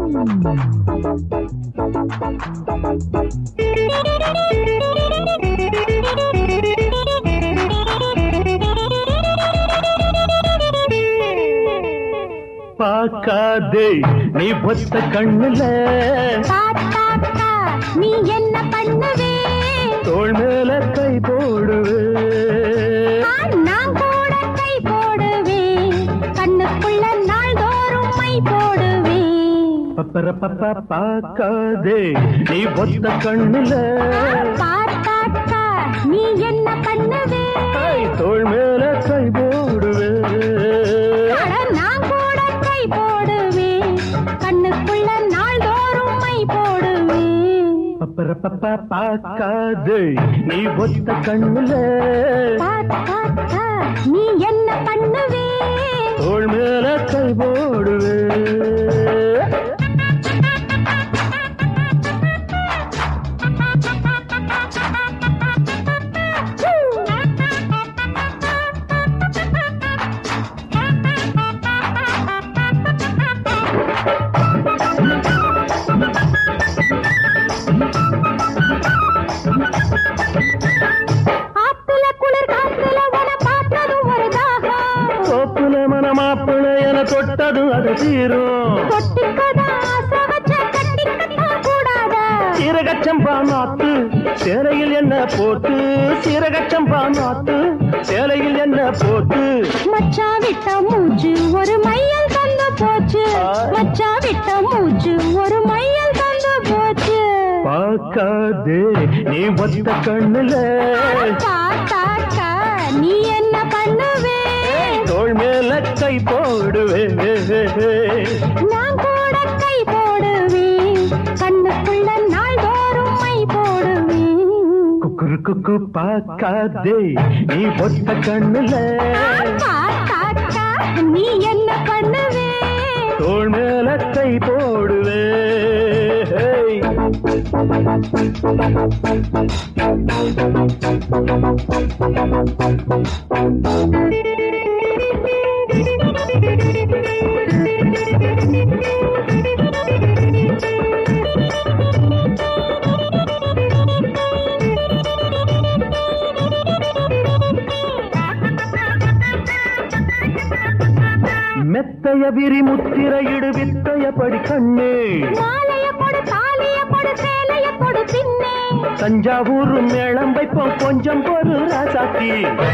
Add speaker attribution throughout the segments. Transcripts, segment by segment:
Speaker 1: பார்க்காதே நீ ஒத்த கண்ணுல
Speaker 2: பார்த்தாக்கா நீ என்ன பண்ணுவே
Speaker 1: தோள் மேல கை போடுவே
Speaker 2: ஆ, நான் கூட கை போடுவேன் கண்ணுக்குள்ள நாள்தோறும் மை போடுவேன்
Speaker 1: பப்பர பப்பா பார்க்காதே நீ ஒத்த கண்ணுல
Speaker 2: பார்த்தாக்கா நீ என்ன பண்ணுவே
Speaker 1: கை தோள் மேல கை போடுவே
Speaker 2: அட, நான் கூட கை போடுவேன் கண்ணுக்குள்ள நாள்தோறும் மை போடுவேன்
Speaker 1: பப்பர பப்பா பார்க்காதே நீ ஒத்த கண்ணுல
Speaker 2: பார்த்தாக்கா நீ என்ன பண்ணுவே
Speaker 1: தோள் மேல கை போடுவே
Speaker 2: ஆத்துல குளிர் காத்துல உன பார்த்ததும் ஒரு தாகம்
Speaker 1: தோப்புல மனமாப்பிள என தொட்டதும் அது தீரும்
Speaker 2: தொட்டுக்கதா ஆசை வச்ச கட்டிக்கட்டா கூடாதா
Speaker 1: சீரகச்சம்பா நாத்து சேலையில் என்ன போட்டு சீரகச்சம்பா நாத்து சேலையில் என்ன போட்டு
Speaker 2: மச்சா விட்ட மூச்சு ஒரு மையல் தந்து போச்சு மச்சா விட்ட மூச்சு ஒரு மையல் தந்து போச்சு
Speaker 1: பார்க்காதே நீ ஒத்த கண்ணுல
Speaker 2: பார்த்தாக்கா நீ என்ன பண்ணுவே
Speaker 1: தோள் மேல கை போடுவே
Speaker 2: நான் கூட கை போடுவேன் கண்ணுக்குள்ள நாள்தோறும் மை போடுவேன்
Speaker 1: குக்குரு குக்கு பார்க்காதே நீ ஒத்த கண்ணுல
Speaker 2: பார்த்தாக்கா நீ என்ன பண்ணுவே
Speaker 1: தோள் மேல கை போடுவே மெத்தைய விரி முத்திரையிடு வித்தைய படி கண்ணே
Speaker 2: மாலைய கொடு தாலிய கொடு சேலைய கொடு பின்னே
Speaker 1: தஞ்சாவூர் மேளம் வைப்போம் கொஞ்சம் பொரு ராசாத்தி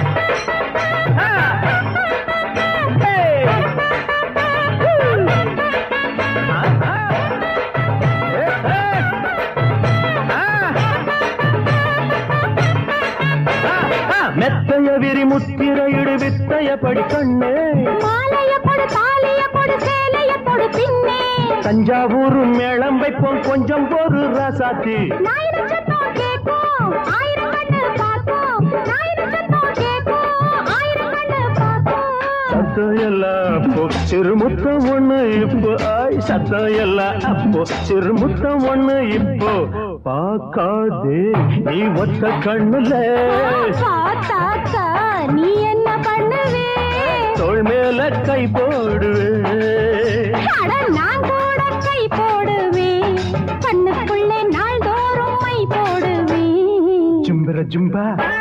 Speaker 1: மெத்தைய விரி முத்திரையிடு வித்தைய படி கண்ணே
Speaker 2: மாலைய கொடு தாலிய கொடு சேலைய கொடு பின்னே
Speaker 1: தஞ்சாவூர் மேளம் வைப்போம் கொஞ்சம் பொரு ராசாத்தி
Speaker 2: ஞாயிறு சத்தம் கேட்கும் ஆயிரம் கண்ணு பார்க்கும் ஞாயிறு சத்தம் கேட்கும் ஆயிரம் கண்ணு பார்க்கும்
Speaker 1: சத்தம் எல்லாம் அப்போ சிறுமுத்தம் ஒண்ணு இப்போ ஆய் சத்தம் எல்லாம் அப்போ சிறுமுத்தம் ஒண்ணு இப்போ பார்க்காதே நீ ஒத்த கண்ணுல
Speaker 2: பார்த்தாக்கா நீ என்ன பண்ணுவே
Speaker 1: தோள் மேல கை போடுவே
Speaker 2: அட நான் கூட கை போடுவேன் கண்ணுக்குள்ளே நாள்தோறும் மை போடுவேன்
Speaker 1: ஜும்பர ஜும்பா